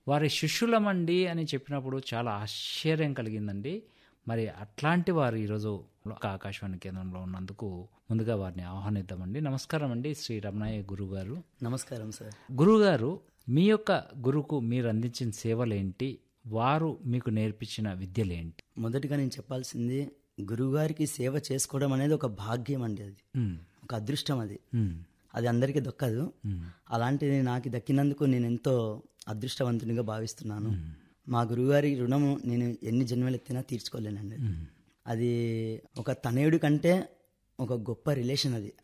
వారి శిష్యులమండి అని చెప్పినప్పుడు చాలా ఆశ్చర్యం కలిగిందండి మరి అట్లాంటి వారు ఈరోజు ఒక ఆకాశవాణి కేంద్రంలో ఉన్నందుకు ముందుగా వారిని ఆహ్వానిద్దామండి నమస్కారం అండి శ్రీ రమణయ్య గురువు గారు నమస్కారం సార్ గురువుగారు మీ యొక్క గురువుకు మీరు అందించిన సేవలేంటి వారు మీకు నేర్పించిన విద్యలేంటి మొదటిగా నేను చెప్పాల్సింది గురువుగారికి సేవ చేసుకోవడం అనేది ఒక భాగ్యం అండి అది ఉమ్, ఒక అదృష్టం అది ఉమ్, అది అందరికీ దక్కదు అలాంటిది నాకు దక్కినందుకు నేను ఎంతో అదృష్టవంతునిగా భావిస్తున్నాను మా గురువుగారి రుణము నేను ఎన్ని జన్మలు ఎత్తినా తీర్చుకోలేనండి అది ఒక తనయుడి కంటే ఒక గొప్ప రిలేషన్ అది